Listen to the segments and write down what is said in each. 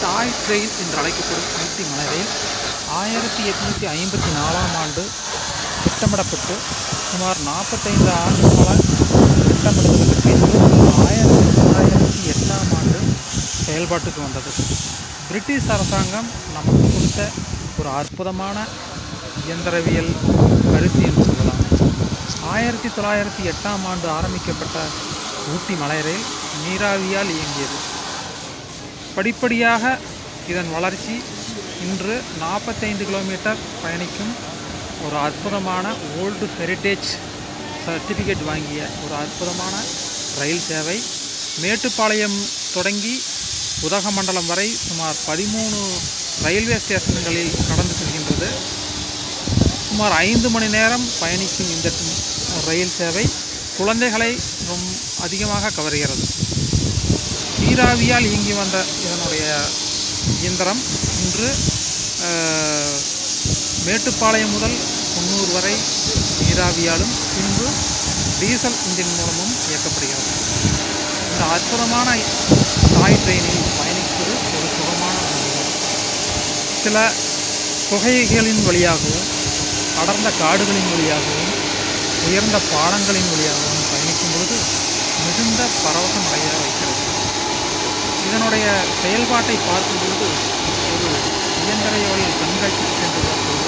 டாய் train என்று அழைக்கப்படும் ஊட்டி மலை ஆயிரத்தி எட்நூற்றி ஐம்பத்தி நாலாம் ஆண்டு திட்டமிடப்பட்டு சுமார் நாற்பத்தைந்து ஆண்டுகால திட்டமிடுதலுக்கு பின்பு ஆயிரத்தி தொள்ளாயிரத்தி எட்டாம் ஆண்டு செயல்பாட்டுக்கு வந்தது பிரிட்டிஷ் அரசாங்கம் நமக்கு கொடுத்த ஒரு அற்புதமான இயந்திரவியல் பரிசு என்று சொல்லலாம் ஆயிரத்தி தொள்ளாயிரத்தி எட்டாம் ஆண்டு ஆரம்பிக்கப்பட்ட ஊட்டி மலை ரயில் நீராவியால் இயங்கியது படிப்படியாக இதன் வளர்ச்சி இன்று நாற்பத்தைந்து கிலோமீட்டர் பயணிக்கும் ஒரு அற்புதமான ஓல்டு ஹெரிட்டேஜ் சர்டிஃபிகேட் வாங்கிய ஒரு அற்புதமான ரயில் சேவை மேட்டுப்பாளையம் தொடங்கி உதகமண்டலம் வரை சுமார் பதிமூணு ரயில்வே ஸ்டேஷன்களில் கடந்து செல்கின்றது சுமார் ஐந்து மணி நேரம் பயணிக்கும் இந்த ரயில் சேவை குழந்தைகளை ரொம்ப அதிகமாக கவர்கிறது நீராவியால் இயங்கி வந்த இதனுடைய இயந்திரம் இன்று அஹ், மேட்டுப்பாளையம் முதல் குன்னூர் வரை நீராவியாலும் பின்பு டீசல் இன்ஜின் மூலமும் இயக்கப்படுகிறது இந்த அற்புதமான டாய் ட்ரெயினில் பயணிப்பது ஒரு சுகமான அனுபவம் சில குகைகளின் வழியாகவும் அடர்ந்த காடுகளின் வழியாகவும் உயர்ந்த பாலங்களின் வழியாகவும் பயணிக்கும் பொழுது மிகுந்த பரவசம் அடைய வைக்கிறது இதனுடைய செயல்பாட்டை பார்க்கும் பொழுது ஒரு இயந்திரவியல் கண்காட்சிக்கு சென்று பார்க்கும்போது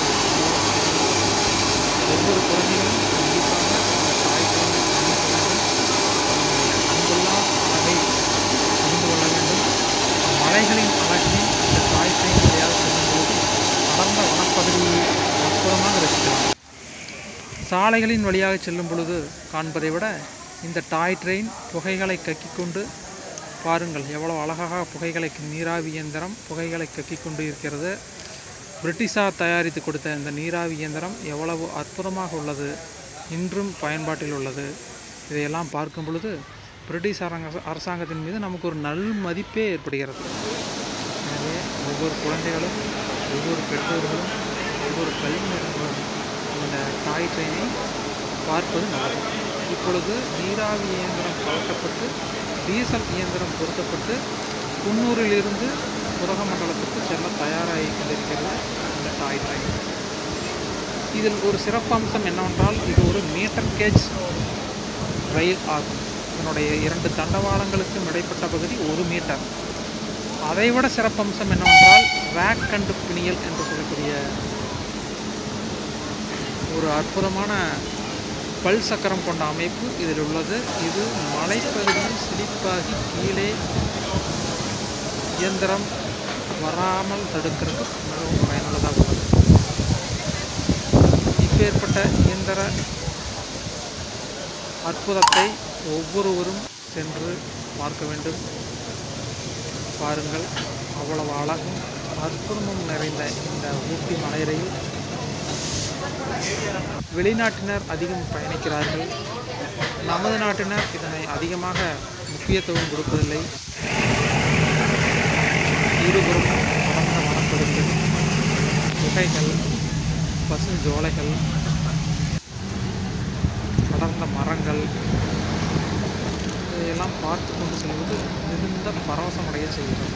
ஒவ்வொரு குழந்தைகளும் கண்டிப்பாக இந்த தாய் குழந்தை பயணிக்க வேண்டும் அன்புள்ளா அழகை அறிந்து கொள்ள வேண்டும் மலைகளின் அழகையும் இந்த தாய் ட்ரெயின் வழியாக செல்லும்போது அடர்ந்த வனப்பகுதியை அற்புதமாக ரசிக்கலாம் சாலைகளின் வழியாக செல்லும் பொழுது காண்பதை விட இந்த டாய் ட்ரெயின் புகைகளை கக்கிக் கொண்டு பாருங்கள் எவ்வளோ அழகாக புகைகளை நீராவி இயந்திரம் புகைகளை கக்கிக் கொண்டு இருக்கிறது பிரிட்டிஷார் தயாரித்து கொடுத்த இந்த நீராவி இயந்திரம் எவ்வளவு அற்புதமாக உள்ளது இன்றும் பயன்பாட்டில் உள்ளது இதையெல்லாம் பார்க்கும் பொழுது பிரிட்டிஷ் அரங்க அரசாங்கத்தின் மீது நமக்கு ஒரு நல் மதிப்பே ஏற்படுகிறது எனவே ஒவ்வொரு குழந்தைகளும் ஒவ்வொரு பெற்றோர்களும் ஒவ்வொரு கல்வி நிறுவனங்களும் இந்த டாய் ட்ரெயினை பார்ப்பது நல்லது இப்பொழுது நீராவி இயந்திரம் கலட்டப்பட்டு டீசல் இயந்திரம் பொருத்தப்பட்டு குன்னூரிலிருந்து உதகமண்டலத்துக்கு செல்ல தயாராகி கொண்டிருக்கிறது இந்த டாய் ட்ரெயின் இதில் ஒரு சிறப்பம்சம் என்னவென்றால் இது ஒரு மீட்டர் கேஜ் ரயில் ஆகும் இதனுடைய இரண்டு தண்டவாளங்களுக்கும் இடைப்பட்ட பகுதி ஒரு மீட்டர் அதைவிட சிறப்பம்சம் என்னவென்றால் ரேக் கண்டு பிணியல் என்று சொல்லக்கூடிய ஒரு அற்புதமான பல் சக்கரம் கொண்ட அமைப்பு இதில் உள்ளது இது மலைப்பகுதியில் சிலிப்பாகி கீழே இயந்திரம் வராமல் தடுக்கிறதுக்கு மிகவும் பயனுள்ளதாக உள்ளது இப்பேற்பட்ட இயந்திர அற்புதத்தை ஒவ்வொருவரும் சென்று பார்க்க வேண்டும் பாருங்கள் அவ்வளவு அழகும் அற்புதமும் நிறைந்த இந்த ஊட்டி மலை ரயில் வெளிநாட்டினர் அதிகம் பயணிக்கிறார்கள் நமது நாட்டினர் இதனை அதிகமாக முக்கியத்துவம் கொடுப்பதில்லை இருபுறமும் அடர்ந்த வனப்பகுதிகள் குகைகள் பசுஞ்சோலைகள் அடர்ந்த மரங்கள் இதையெல்லாம் பார்த்து கொண்டு செல்வது மிகுந்த பரவசமடைய செய்கிறது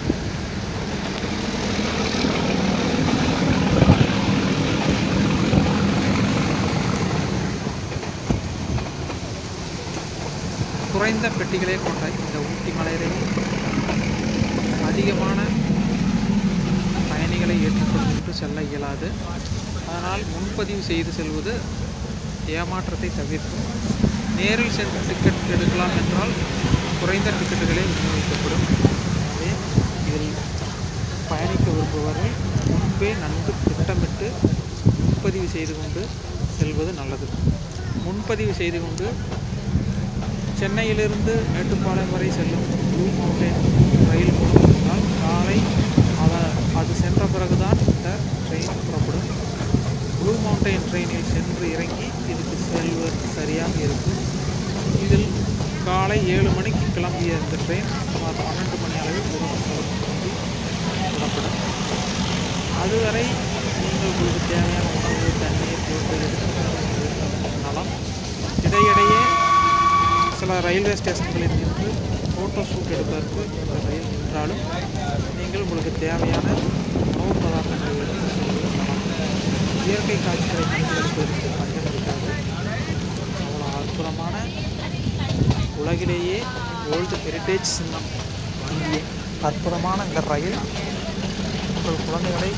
குறைந்த பெட்டிகளே கொண்ட இந்த ஊட்டி மலையிலே அதிகமான பயணிகளை ஏற்றுக்கொண்டு செல்ல இயலாது அதனால் முன்பதிவு செய்து செல்வது ஏமாற்றத்தை தவிர்க்கும் நேரில் சென்று டிக்கெட் எடுக்கலாம் என்றால் குறைந்த டிக்கெட்டுகளே விநியோகிக்கப்படும் எனவே இதில் பயணிக்க விரும்புபவர்கள் முன்பே நன்கு திட்டமிட்டு முன்பதிவு செய்து கொண்டு செல்வது நல்லது முன்பதிவு செய்து கொண்டு சென்னையிலிருந்து மேட்டுப்பாளையம் வரை செல்லும் ப்ளூ மவுண்டைன் ரயில் மூலம் இருந்தால் காலை அத அது சென்ற பிறகுதான் இந்த ட்ரெயின் புறப்படும் ப்ளூ மவுண்டைன் ட்ரெயினில் சென்று இறங்கி இதுக்கு செல்வது சரியாக இருக்கும் இதில் காலை ஏழு மணிக்கு கிளம்பிய இந்த ட்ரெயின் சுமார் பன்னெண்டு மணி அளவில் உதகமண்டலம் திரும்பி புறப்படும் அதுவரை நீங்கள் உங்களுக்கு தேவையான உணவு தண்ணீர் போட்டு எடுத்து நலம் இடையிடையே சில ரயில்வே ஸ்டேஷன்களில் நின்று ஃபோட்டோ ஷூட் எடுப்பதற்கு இந்த ரயில் நின்றாலும் நீங்கள் உங்களுக்கு அவர்களுக்கு தேவையான உணவு பதார்த்தங்களை எடுத்து செல்வது நலம் இயற்கை காட்சிகளை கண்டுகளிப்பதற்கு பஞ்சம் இருக்காது அவ்வளோ அற்புதமான உலகிலேயே வேர்ல்டு ஹெரிட்டேஜ் சின்னம் வாங்கிய அற்புதமான இந்த ரயில் உங்கள் குழந்தைகளை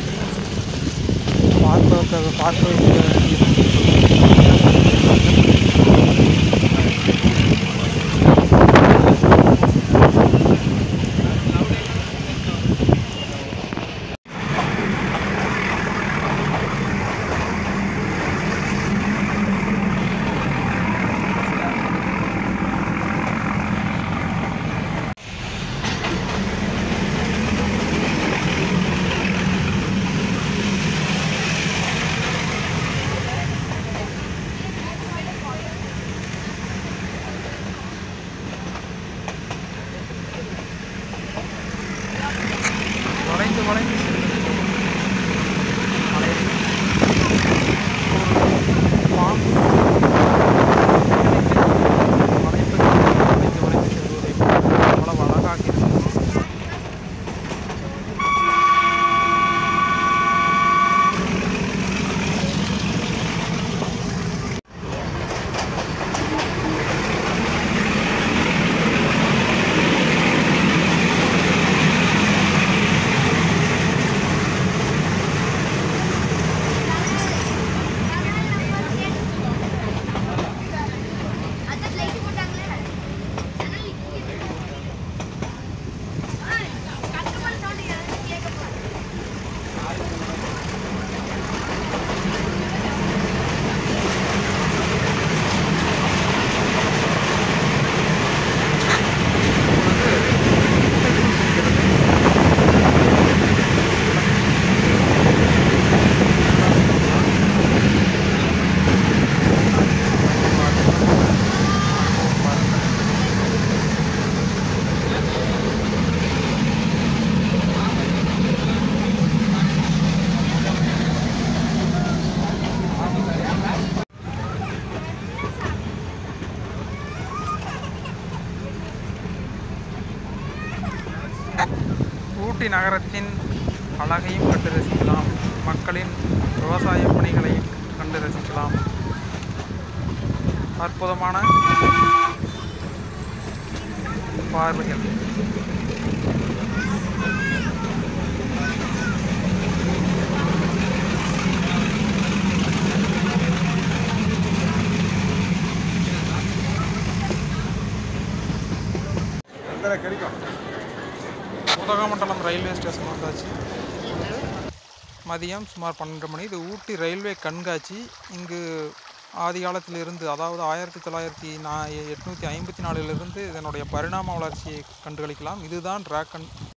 பார்ப்பதற்கு பார்ப்பதற்கு வளைந்து வளைந்து செல்கிறது மலையில் ஒரு பாம்பு வளைப்பது வளைந்து வளைந்து செல்வதை அவ்வளவு அழகாக இருக்கிறது அதான் லைட் போட்டாங்களே அதனால கட்டுமான சவுண்ட் கேட்க போகுது ஊட்டி நகரத்தின் அழகையும் கண்டு ரசிக்கலாம் மக்களின் விவசாய பணிகளையும் கண்டு ரசிக்கலாம் அற்புதமான பார்வைகள் உதகமண்டலம் ரயில்வே ஸ்டேஷன் வந்தாச்சு மதியம் சுமார் பன்னெண்டு மணி இது ஊட்டி ரயில்வே கண்காட்சி இங்கு ஆதி காலத்திலிருந்து அதாவது ஆயிரத்தி தொள்ளாயிரத்தி நா எட்நூற்றி ஐம்பத்தி நாலிலிருந்து இதனுடைய பரிணாம வளர்ச்சியை கண்டுகளிக்கலாம் இதுதான் டிராகன்